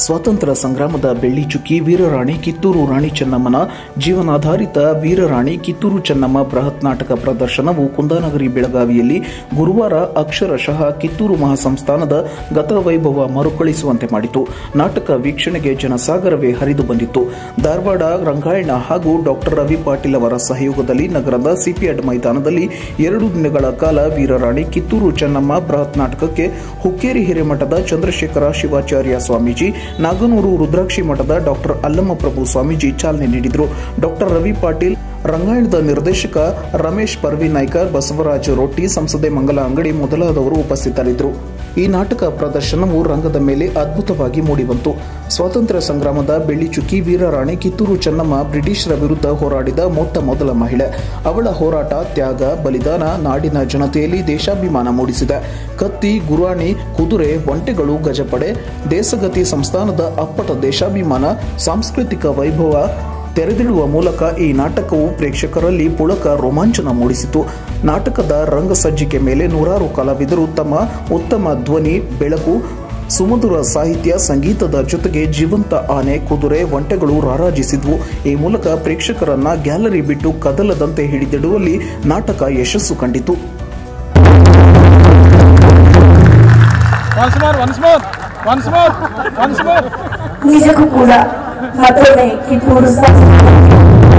ಸ್ವಾತಂತ್ರ್ಯ ಸಂಗ್ರಾಮದ ಬೆಳ್ಳಿ ಚುಕ್ಕಿ ವೀರರಾಣಿ ಕಿತ್ತೂರು ರಾಣಿ ಚೆನ್ನಮ್ಮನ ಜೀವನಾಧಾರಿತ ವೀರರಾಣಿ ಕಿತ್ತೂರು ಚೆನ್ನಮ್ಮ ಬೃಹತ್ ನಾಟಕ ಪ್ರದರ್ಶನವು ಕುಂದಾನಗರಿ ಬೆಳಗಾವಿಯಲ್ಲಿ ಗುರುವಾರ ಅಕ್ಷರಶಃ ಕಿತ್ತೂರು ಮಹಾಸಂಸ್ಥಾನದ ಗತವೈಭವ ಮರುಕಳಿಸುವಂತೆ ಮಾಡಿತು ನಾಟಕ ವೀಕ್ಷಣೆಗೆ ಜನಸಾಗರವೇ ಹರಿದು ಬಂದಿತ್ತು ಧಾರವಾಡ ರಂಗಾಯಣ ಹಾಗೂ ಡಾಕ್ಟರ್ ರವಿ ಪಾಟೀಲ್ ಅವರ ಸಹಯೋಗದಲ್ಲಿ ನಗರದ ಸಿಪಿಎಡ್ ಮೈದಾನದಲ್ಲಿ ಎರಡು ದಿನಗಳ ಕಾಲ ವೀರರಾಣಿ ಕಿತ್ತೂರು ಚೆನ್ನಮ್ಮ ಬೃಹತ್ ನಾಟಕಕ್ಕೆ ಹುಕ್ಕೇರಿ ಹಿರೇಮಠದ ಚಂದ್ರಶೇಖರ ಶಿವಾಚಾರ್ಯ ಸ್ವಾಮೀಜಿ ನಾಗನೂರು ರುದ್ರಾಕ್ಷಿ ಮಠದ ಡಾಕ್ಟರ್ ಅಲ್ಲಮಪ್ರಭು ಸ್ವಾಮೀಜಿ ಚಾಲನೆ ನೀಡಿದರು ಡಾಕ್ಟರ್ ರವಿ ಪಾಟೀಲ್ ರಂಗಾಯಣದ ನಿರ್ದೇಶಕ ರಮೇಶ್ ಪರ್ವಿ ನಾಯ್ಕರ್ ಬಸವರಾಜ ರೊಟ್ಟಿ ಸಂಸದೆ ಮಂಗಲ ಅಂಗಡಿ ಮೊದಲಾದವರು ಉಪಸ್ಥಿತರಿದ್ದರು ಈ ನಾಟಕ ಪ್ರದರ್ಶನವು ರಂಗದ ಮೇಲೆ ಅದ್ಭುತವಾಗಿ ಮೂಡಿಬಂತು ಸ್ವಾತಂತ್ರ್ಯ ಸಂಗ್ರಾಮದ ಬೆಳ್ಳಿ ಚುಕ್ಕಿ ವೀರರಾಣಿ ಕಿತ್ತೂರು ಚೆನ್ನಮ್ಮ ಬ್ರಿಟಿಷರ ವಿರುದ್ಧ ಹೋರಾಡಿದ ಮೊಟ್ಟ ಮೊದಲ ಮಹಿಳೆ ಅವಳ ಹೋರಾಟ ತ್ಯಾಗ ಬಲಿದಾನ ನಾಡಿನ ಜನತೆಯಲ್ಲಿ ದೇಶಾಭಿಮಾನ ಮೂಡಿಸಿದೆ ಕತ್ತಿ ಗುರಾಣಿ ಕುದುರೆ ಒಂಟೆಗಳು ಗಜಪಡೆ ದೇಸಗತಿ ಸಂಸ್ಥಾನದ ಅಪ್ಪಟ ದೇಶಾಭಿಮಾನ ಸಾಂಸ್ಕೃತಿಕ ವೈಭವ ತೆರೆದಿಡುವ ಮೂಲಕ ಈ ನಾಟಕವು ಪ್ರೇಕ್ಷಕರಲ್ಲಿ ಪುಳಕ ರೋಮಾಂಚನ ಮೂಡಿಸಿತು ನಾಟಕದ ರಂಗಸಜ್ಜಿಕೆ ಮೇಲೆ ನೂರಾರು ಕಲಾವಿದರು ತಮ್ಮ ಉತ್ತಮ ಧ್ವನಿ ಬೆಳಕು ಸುಮಧುರ ಸಾಹಿತ್ಯ ಸಂಗೀತದ ಜೊತೆಗೆ ಜೀವಂತ ಆನೆ ಕುದುರೆ ಒಂಟೆಗಳು ರಾರಾಜಿಸಿದ್ವು ಈ ಮೂಲಕ ಪ್ರೇಕ್ಷಕರನ್ನ ಗ್ಯಾಲರಿ ಬಿಟ್ಟು ಕದಲದಂತೆ ಹಿಡಿದಿಡುವಲ್ಲಿ ನಾಟಕ ಯಶಸ್ಸು ಕಂಡಿತು Once more, once more, once more, once more. ನಿಜಕ್ಕೂ ಕೂಡ ಮತ್ತೊಮ್ಮೆ ಕಿತ್ತೂರು ಸಂಸ್ಥಾನಕ್ಕೆ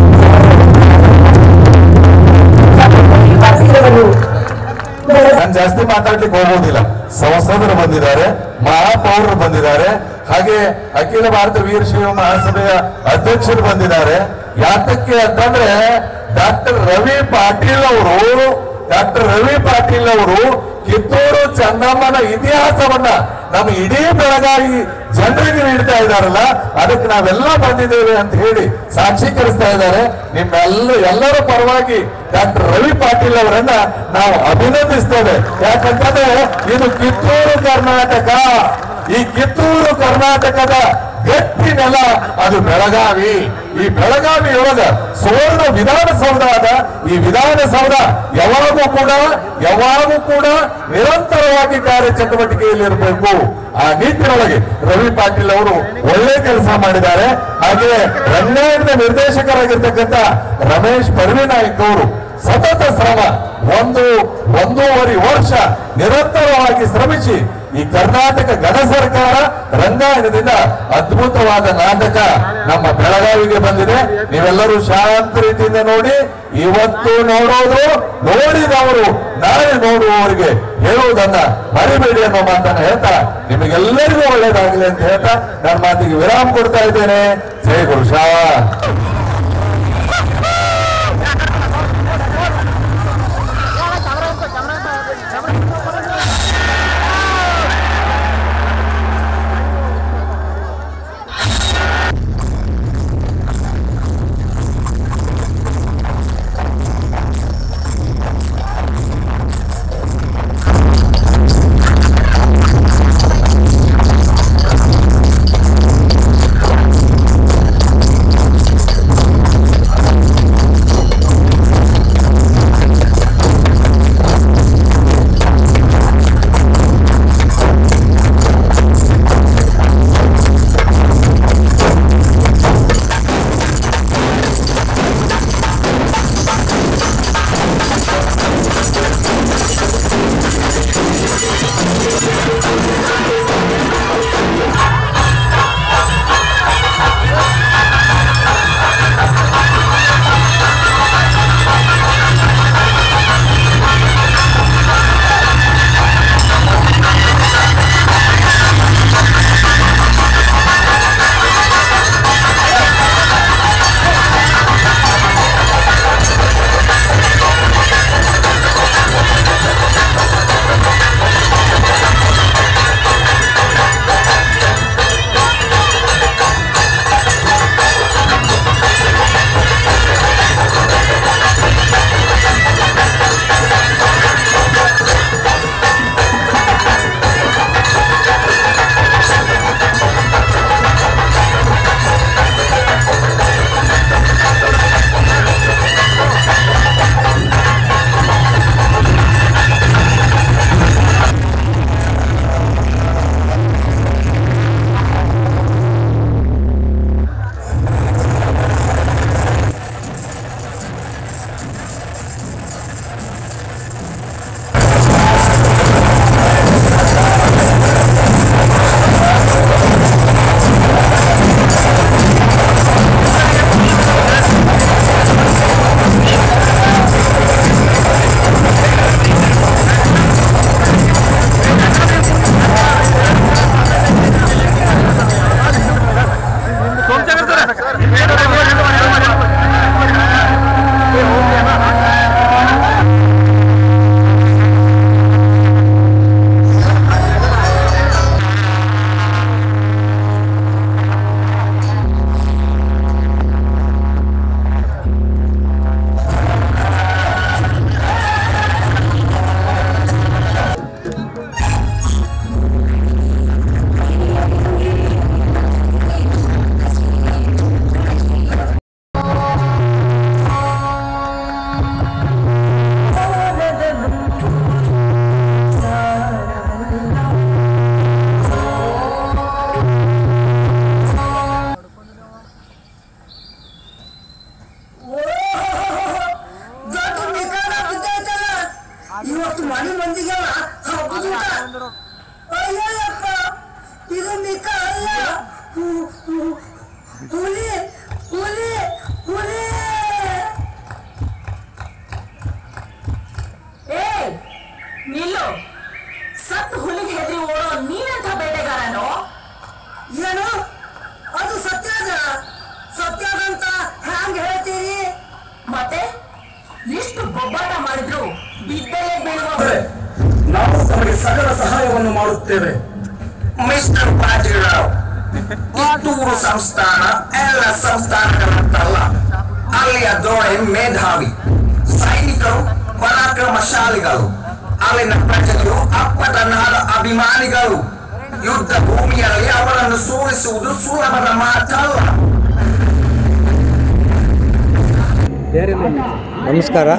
ಪಾಟೀಲವರು ಬೆಳಗಾವಿ ನಾನು ಜಾಸ್ತಿ ಮಾತಾಡ್ಲಿಕ್ಕೆ ಹೋಗೋದಿಲ್ಲ ಸಂಸದರು ಬಂದಿದ್ದಾರೆ ಮಹಾಪೌರರು ಬಂದಿದ್ದಾರೆ ಹಾಗೆ ಅಖಿಲ ಭಾರತ ವೀರಶೈವ ಮಹಾಸಭೆಯ ಅಧ್ಯಕ್ಷರು ಬಂದಿದ್ದಾರೆ ಯಾತಕ್ಕೆ ಅಂತಂದ್ರೆ ಡಾಕ್ಟರ್ ರವಿ ಪಾಟೀಲ್ ಅವರು ಡಾಕ್ಟರ್ ರವಿ ಪಾಟೀಲ್ ಅವರು ಕಿತ್ತೂರು ಚೆನ್ನಮ್ಮನ ಇತಿಹಾಸವನ್ನ ನಮ್ಮ ಇಡೀ ಬೆಳಗಾವಿ ಜನರಿಗೆ ನೀಡ್ತಾ ಇದ್ದಾರಲ್ಲ ಅದಕ್ಕೆ ನಾವೆಲ್ಲ ಬಂದಿದ್ದೇವೆ ಅಂತ ಹೇಳಿ ಸಾಕ್ಷೀಕರಿಸ್ತಾ ಇದ್ದಾರೆ ನಿಮ್ಮೆಲ್ಲ ಎಲ್ಲರ ಪರವಾಗಿ ಡಾಕ್ಟರ್ ರವಿ ಪಾಟೀಲ್ ಅವರನ್ನ ನಾವು ಅಭಿನಂದಿಸ್ತೇವೆ ಯಾಕಂತಂದ್ರೆ ಇದು ಕಿತ್ತೂರು ಕರ್ನಾಟಕ ಈ ಕಿತ್ತೂರು ಕರ್ನಾಟಕದ ಗಟ್ಟಿ ನೆಲ ಅದು ಬೆಳಗಾವಿ ಈ ಬೆಳಗಾವಿಯೊಳಗ ಸುವರ್ಣ ವಿಧಾನಸೌಧ ಅದ ಈ ವಿಧಾನಸೌಧ ಯಾವಾಗೂ ಕೂಡ ಯಾವಾಗೂ ಕೂಡ ನಿರಂತರವಾಗಿ ಕಾರ್ಯಚಟುವಟಿಕೆಯಲ್ಲಿ ಇರಬೇಕು ಆ ನಿಟ್ಟಿನೊಳಗೆ ರವಿ ಪಾಟೀಲ್ ಅವರು ಒಳ್ಳೆ ಕೆಲಸ ಮಾಡಿದ್ದಾರೆ ಹಾಗೆ ರಂಗಾಯಣದ ನಿರ್ದೇಶಕರಾಗಿರ್ತಕ್ಕಂಥ ರಮೇಶ್ ಪರ್ವಿನಾಯ್ಕ್ ಅವರು ಸತತ ಶ್ರಮ ಒಂದು ಒಂದೂವರೆ ವರ್ಷ ನಿರಂತರವಾಗಿ ಶ್ರಮಿಸಿ ಈ ಕರ್ನಾಟಕ ಗಣ ಸರ್ಕಾರ ರಂಗಾಯಣದಿಂದ ಅದ್ಭುತವಾದ ನಾಟಕ ನಮ್ಮ ಬೆಳಗಾವಿಗೆ ಬಂದಿದೆ ನೀವೆಲ್ಲರೂ ಶಾಂತ ರೀತಿಯಿಂದ ನೋಡಿ ಇವತ್ತು ನೋಡೋದು ನೋಡಿದವರು ನಾಳೆ ನೋಡುವವರಿಗೆ ಹೇಳುವುದನ್ನ ಮರಿಬೇಡಿ ಅನ್ನೋ ಮಾತನ್ನ ಹೇಳ್ತಾ ನಿಮಗೆಲ್ಲರಿಗೂ ಒಳ್ಳೇದಾಗಲಿ ಅಂತ ಹೇಳ್ತಾ ನನ್ನ ಮಾತಿಗೆ ವಿರಾಮ ಕೊಡ್ತಾ ಇದ್ದೇನೆ ಜೈ ಗುರುಷಾ ಇವತ್ತು ಮನೆ ಮಂದಿಗೆಲ್ಲ ಹಬ್ಬದ ಊಟ ಅಯ್ಯಪ್ಪ ಇದು ಮಿಕ್ಕ ಅಲ್ಲ ಹು- ಹು- ಹುಲಿ ಹುಲಿ ಹುಲಿ ಏ ನಿಲ್ಲು ಸತ್ ಹುಲಿಗೆ ಹೆದರಿ ಓಡೋ ನೀನಂತ ಬೇಟೆಗಾರನು ಏನು ಅದು ಸತ್ಯಾಗ ಸತ್ಯಾಗಂತ ಹ್ಯಾಂಗ ಹೇಳ್ತೀರಿ ಮತ್ತೆ ಎಷ್ಟು ಬೊಬ್ಬಾಟ ಮಾಡಿದ್ರು ಬಿದ್ದಲೇ ಬೀಳುವ ನಾವು ತಮಗೆ ಸಕಲ ಸಹಾಯವನ್ನು ಮಾಡುತ್ತೇವೆ ಮಿಸ್ಟರ್ ಪಾಟೀಲರಾವ್ ಕಿತ್ತೂರು ಸಂಸ್ಥಾನ ಎಲ್ಲ ಸಂಸ್ಥಾನಗಳಂತಲ್ಲ ಅಲ್ಲಿಯ ದೊರೆ ಮೇಧಾವಿ ಸೈನಿಕರು ಪರಾಕ್ರಮಶಾಲಿಗಳು ಅಲ್ಲಿನ ಪ್ರಜೆಗಳು ಅಪ್ಪಟ ನಾಡ ಅಭಿಮಾನಿಗಳು ಯುದ್ಧ ಭೂಮಿಯಲ್ಲಿ ಅವರನ್ನು ಸೋಲಿಸುವುದು ಸುಲಭದ ಮಾತಲ್ಲ ನಮಸ್ಕಾರ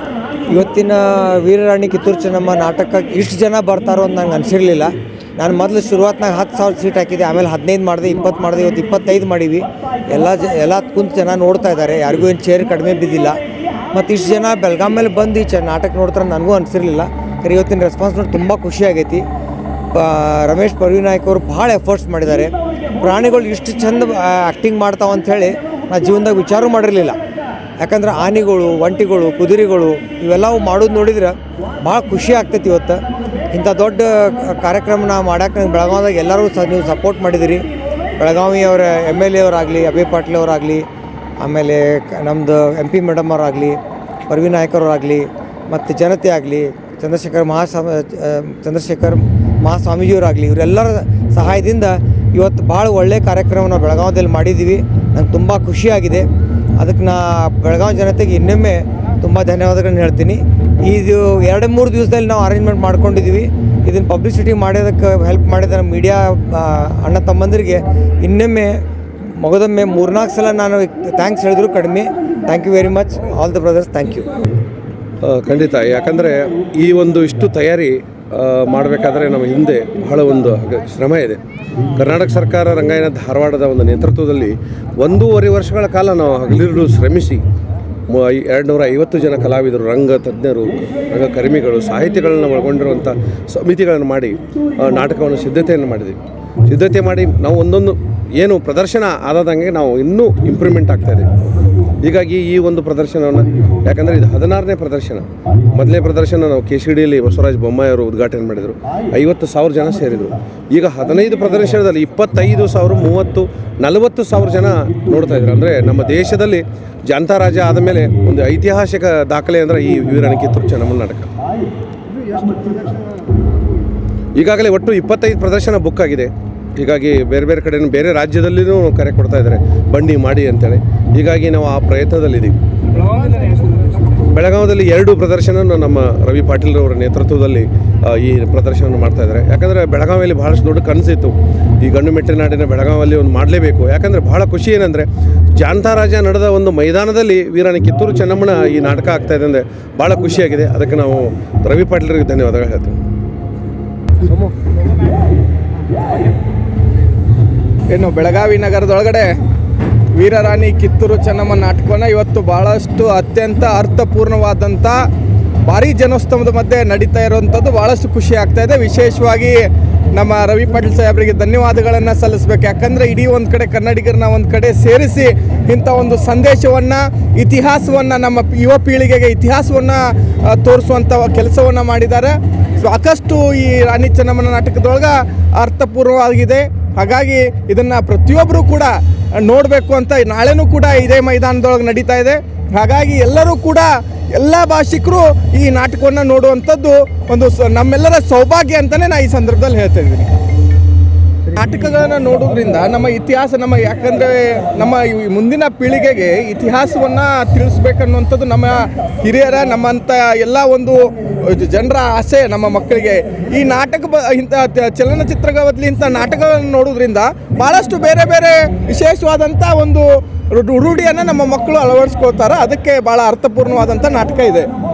ಇವತ್ತಿನ ವೀರರಾಣಿ ಕಿತ್ತೂರು ಚೆನ್ನಮ್ಮ ನಾಟಕಕ್ಕೆ ಇಷ್ಟು ಜನ ಬರ್ತಾರೋ ಅಂತ ನಂಗೆ ಅನಿಸಿರಲಿಲ್ಲ ನಾನು ಮೊದಲು ಶುರುವಾತ್ನಾಗ ಹತ್ತು ಸಾವಿರ ಸೀಟ್ ಹಾಕಿದ್ದೆ ಆಮೇಲೆ ಹದಿನೈದು ಮಾಡಿದೆ ಇಪ್ಪತ್ತು ಮಾಡಿದೆ ಇವತ್ತು ಇಪ್ಪತ್ತೈದು ಮಾಡೀವಿ ಎಲ್ಲ ಜ ಎಲ್ಲ ಕುಂತು ಜನ ನೋಡ್ತಾ ಇದ್ದಾರೆ ಯಾರಿಗೂ ಏನು ಚೇರ್ ಕಡಿಮೆ ಬಿದ್ದಿಲ್ಲ ಮತ್ತು ಇಷ್ಟು ಜನ ಬೆಳಗಾಂ ಮೇಲೆ ಬಂದು ಈ ಚ ನಾಟಕ ನೋಡ್ತಾರೆ ನನಗೂ ಅನಿಸಿರಲಿಲ್ಲ ಖರೆ ಇವತ್ತಿನ ರೆಸ್ಪಾನ್ಸ್ ನೋಡಿ ತುಂಬ ಖುಷಿ ಆಗೈತಿ ಪ ರಮೇಶ್ ನಾಯ್ಕ ಅವರು ಭಾಳ ಎಫರ್ಟ್ಸ್ ಮಾಡಿದ್ದಾರೆ ಪ್ರಾಣಿಗಳು ಇಷ್ಟು ಚಂದ ಆ್ಯಕ್ಟಿಂಗ್ ಮಾಡ್ತಾವ ಅಂಥೇಳಿ ನಾ ಜೀವನದಾಗ ವಿಚಾರ ಮಾಡಿರಲಿಲ್ಲ ಯಾಕಂದ್ರೆ ಆನೆಗಳು ಒಂಟಿಗಳು ಕುದುರೆಗಳು ಇವೆಲ್ಲವು ಮಾಡೋದು ನೋಡಿದ್ರೆ ಭಾಳ ಖುಷಿ ಆಗ್ತೈತಿ ಇವತ್ತು ಇಂಥ ದೊಡ್ಡ ಕಾರ್ಯಕ್ರಮ ನಾವು ಮಾಡಕ್ಕೆ ನಂಗೆ ಬೆಳಗಾವ್ದಾಗ ಎಲ್ಲರೂ ಸಹ ನೀವು ಸಪೋರ್ಟ್ ಮಾಡಿದಿರಿ ಬೆಳಗಾವಿ ಅವರ ಎಮ್ ಎಲ್ ಎ ಅವರಾಗಲಿ ಅಭಯ್ ಪಾಟೀಲ್ ಅವರಾಗಲಿ ಆಮೇಲೆ ಕ- ನಮ್ಮದು ಎಂ ಪಿ ಮೇಡಮ್ ಅವರಾಗಲಿ ಪರ್ವಿ ನಾಯ್ಕರವರಾಗಲಿ ಮತ್ತು ಜನತೆ ಆಗಲಿ ಚಂದ್ರಶೇಖರ್ ಮಹಾಸ್ವಾಮ ಆ, ಚಂದ್ರಶೇಖರ್ ಮಹಾಸ್ವಾಮೀಜಿಯವರಾಗಲಿ ಇವರೆಲ್ಲರ ಸಹಾಯದಿಂದ ಇವತ್ತು ಭಾಳ ಒಳ್ಳೆಯ ಕಾರ್ಯಕ್ರಮ ನಾವು ಬೆಳಗಾವದಲ್ಲಿ ಮಾಡಿದ್ದೀವಿ ನಂಗೆ ತುಂಬ ಖುಷಿಯಾಗಿದೆ ಅದಕ್ಕೆ ನಾ ಬೆಳಗಾವಿ ಜನತೆಗೆ ಇನ್ನೊಮ್ಮೆ ತುಂಬ ಧನ್ಯವಾದಗಳನ್ನ ಹೇಳ್ತೀನಿ ಇದು ಎರಡು ಮೂರು ದಿವಸದಲ್ಲಿ ನಾವು ಅರೇಂಜ್ಮೆಂಟ್ ಮಾಡ್ಕೊಂಡಿದ್ದೀವಿ ಇದನ್ನು ಪಬ್ಲಿಸಿಟಿ ಮಾಡೋದಕ್ಕೆ ಹೆಲ್ಪ್ ಮಾಡಿದ ನಮ್ಮ ಮೀಡಿಯಾ ಅಣ್ಣ ತಮ್ಮಂದಿರಿಗೆ ಇನ್ನೊಮ್ಮೆ ಮಗದೊಮ್ಮೆ ಮೂರ್ನಾಲ್ಕು ಸಲ ನಾನು ಥ್ಯಾಂಕ್ಸ್ ಹೇಳಿದ್ರು ಕಡಿಮೆ thank you very much all the brothers thank you ಆ, ಖಂಡಿತ ಯಾಕಂದರೆ ಈ ಒಂದು ಇಷ್ಟು ತಯಾರಿ ಮಾಡಬೇಕಾದ್ರೆ ನಮ್ಮ ಹಿಂದೆ ಬಹಳ ಒಂದು ಅಗ- ಶ್ರಮ ಇದೆ ಕರ್ನಾಟಕ ಸರ್ಕಾರ ರಂಗಾಯಣ ಧಾರವಾಡದ ಒಂದು ನೇತೃತ್ವದಲ್ಲಿ ಒಂದೂವರೆ ವರ್ಷಗಳ ಕಾಲ ನಾವು ಹಗಲಿರುಳು ಶ್ರಮಿಸಿ ಎರಡು ನೂರ ಐವತ್ತು ಜನ ಕಲಾವಿದರು ರಂಗ ತಜ್ಞರು ರಂಗ ಕರ್ಮಿಗಳು ಸಾಹಿತ್ಯಗಳನ್ನು ಒಳಗೊಂಡಿರುವಂಥ ಸಮಿತಿಗಳನ್ನು ಮಾಡಿ ಆ, ನಾಟಕವನ್ನು ಸಿದ್ಧತೆಯನ್ನು ಮಾಡಿದ್ವಿ ಸಿದ್ಧತೆ ಮಾಡಿ ನಾವು ಒಂದೊಂದು ಏನು ಪ್ರದರ್ಶನ ಆದಾದಂಗೆ ನಾವು ಇನ್ನೂ ಇಂಪ್ರೂವ್ಮೆಂಟ್ ಆಗ್ತಾ ಇದೆ ಹೀಗಾಗಿ ಈ ಒಂದು ಪ್ರದರ್ಶನವನ್ನು ಯಾಕಂದರೆ ಇದು ಹದಿನಾರನೇ ಪ್ರದರ್ಶನ ಮೊದಲನೇ ಪ್ರದರ್ಶನ ನಾವು ಕೆ ಸಿ ಡಿಯಲ್ಲಿ ಬಸವರಾಜ ಬೊಮ್ಮಾಯಿ ಅವರು ಉದ್ಘಾಟನೆ ಮಾಡಿದರು ಐವತ್ತು ಸಾವಿರ ಜನ ಸೇರಿದರು ಈಗ ಹದಿನೈದು ಪ್ರದರ್ಶನದಲ್ಲಿ ಇಪ್ಪತ್ತೈದು ಸಾವಿರ ಮೂವತ್ತು ನಲವತ್ತು ಸಾವಿರ ಜನ ನೋಡ್ತಾ ಇದ್ರು ಅಂದರೆ ನಮ್ಮ ದೇಶದಲ್ಲಿ ಜನತಾ ರಾಜ ಆದಮೇಲೆ ಒಂದು ಐತಿಹಾಸಿಕ ದಾಖಲೆ ಅಂದರೆ ಈ ವೀರನ ಕಿತ್ತೂರು ಚೆನ್ನಮ್ಮ ನಾಟಕ ಈಗಾಗಲೇ ಒಟ್ಟು ಇಪ್ಪತ್ತೈದು ಪ್ರದರ್ಶನ ಬುಕ್ ಆಗಿದೆ ಹೀಗಾಗಿ ಬೇರೆ ಬೇರೆ ಕಡೆ ಬೇರೆ ರಾಜ್ಯದಲ್ಲಿನೂ ಕರೆ ಕೊಡ್ತಾ ಇದ್ದಾರೆ ಬಂಡಿ ಮಾಡಿ ಅಂತೇಳಿ ಹೀಗಾಗಿ ನಾವು ಆ ಪ್ರಯತ್ನದಲ್ಲಿದ್ದೀವಿ ಬೆಳಗಾವದಲ್ಲಿ ಎರಡು ಪ್ರದರ್ಶನ ನಮ್ಮ ರವಿ ಪಾಟೀಲ್ರವರ ನೇತೃತ್ವದಲ್ಲಿ ಆ, ಈ ಪ್ರದರ್ಶನ ಮಾಡ್ತಾ ಇದ್ದಾರೆ ಯಾಕಂದರೆ ಬೆಳಗಾವಿಯಲ್ಲಿ ಬಹಳಷ್ಟು ದೊಡ್ಡ ಕನಸಿತ್ತು ಈ ಗಂಡು ಮೆಟ್ಟಿನ ನಾಡಿನ ಬೆಳಗಾವಿಯಲ್ಲಿ ಒಂದು ಮಾಡಲೇಬೇಕು ಯಾಕಂದರೆ ಬಹಳ ಖುಷಿ ಏನಂದರೆ ಜಾಂತಾ ರಾಜ ನಡೆದ ಒಂದು ಮೈದಾನದಲ್ಲಿ ವೀರಾಣಿ ಕಿತ್ತೂರು ಚೆನ್ನಮ್ಮನ ಈ ನಾಟಕ ಆಗ್ತಾ ಇದೆ ಅಂದರೆ ಭಾಳ ಖುಷಿಯಾಗಿದೆ ಅದಕ್ಕೆ ನಾವು ರವಿ ಪಾಟೀಲ್ರಿಗೆ ಧನ್ಯವಾದಗಳು ಹೇಳ್ತೇವೆ ಇನ್ನು ಬೆಳಗಾವಿ ನಗರದೊಳಗಡೆ ವೀರರಾಣಿ ಕಿತ್ತೂರು ಚೆನ್ನಮ್ಮ ನಾಟಕವನ್ನು ಇವತ್ತು ಭಾಳಷ್ಟು ಅತ್ಯಂತ ಅರ್ಥಪೂರ್ಣವಾದಂಥ ಭಾರಿ ಜನೋತ್ಸವದ ಮಧ್ಯೆ ನಡೀತಾ ಇರುವಂಥದ್ದು ಭಾಳಷ್ಟು ಖುಷಿ ಆಗ್ತಾ ಇದೆ ವಿಶೇಷವಾಗಿ ನಮ್ಮ ರವಿ ಪಾಟೀಲ್ ಸಾಹೇಬರಿಗೆ ಧನ್ಯವಾದಗಳನ್ನು ಸಲ್ಲಿಸಬೇಕು ಯಾಕಂದರೆ ಇಡೀ ಒಂದು ಕಡೆ ಕನ್ನಡಿಗರನ್ನ ಒಂದು ಕಡೆ ಸೇರಿಸಿ ಇಂಥ ಒಂದು ಸಂದೇಶವನ್ನು ಇತಿಹಾಸವನ್ನು ನಮ್ಮ ಯುವ ಪೀಳಿಗೆಗೆ ಇತಿಹಾಸವನ್ನು ತೋರಿಸುವಂಥ ಕೆಲಸವನ್ನು ಮಾಡಿದ್ದಾರೆ ಸಾಕಷ್ಟು ಈ ರಾಣಿ ಚೆನ್ನಮ್ಮನ ನಾಟಕದೊಳಗೆ ಅರ್ಥಪೂರ್ಣವಾಗಿದೆ ಹಾಗಾಗಿ ಇದನ್ನು ಪ್ರತಿಯೊಬ್ಬರು ಕೂಡ ನೋಡಬೇಕು ಅಂತ ನಾಳೆನೂ ಕೂಡ ಇದೇ ಮೈದಾನದೊಳಗೆ ನಡೀತಾ ಇದೆ ಹಾಗಾಗಿ ಎಲ್ಲರೂ ಕೂಡ ಎಲ್ಲ ಭಾಷಿಕರು ಈ ನಾಟಕವನ್ನು ನೋಡುವಂಥದ್ದು ಒಂದು ಸ- ನಮ್ಮೆಲ್ಲರ ಸೌಭಾಗ್ಯ ಅಂತಲೇ ನಾನು ಈ ಸಂದರ್ಭದಲ್ಲಿ ಹೇಳ್ತಾ ಇದ್ದೀನಿ ನಾಟಕಗಳನ್ನು ನೋಡೋದ್ರಿಂದ ನಮ್ಮ ಇತಿಹಾಸ ನಮ್ಮ ಯಾಕಂದರೆ ನಮ್ಮ ಈ ಮುಂದಿನ ಪೀಳಿಗೆಗೆ ಇತಿಹಾಸವನ್ನು ತಿಳಿಸ್ಬೇಕನ್ನುವಂಥದ್ದು ನಮ್ಮ ಹಿರಿಯರ ನಮ್ಮಂಥ ಎಲ್ಲ ಒಂದು ಜನರ ಆಸೆ ನಮ್ಮ ಮಕ್ಕಳಿಗೆ ಈ ನಾಟಕ ಬ ಇಂಥ ತ- ಚಲನಚಿತ್ರಗಳಲ್ಲಿ ಇಂಥ ನಾಟಕಗಳನ್ನು ನೋಡೋದ್ರಿಂದ ಭಾಳಷ್ಟು ಬೇರೆ ಬೇರೆ ವಿಶೇಷವಾದಂಥ ಒಂದು ರು- ರೂಢಿಯನ್ನು ನಮ್ಮ ಮಕ್ಕಳು ಅಳವಡಿಸ್ಕೊಳ್ತಾರೆ ಅದಕ್ಕೆ ಭಾಳ ಅರ್ಥಪೂರ್ಣವಾದಂಥ ನಾಟಕ ಇದೆ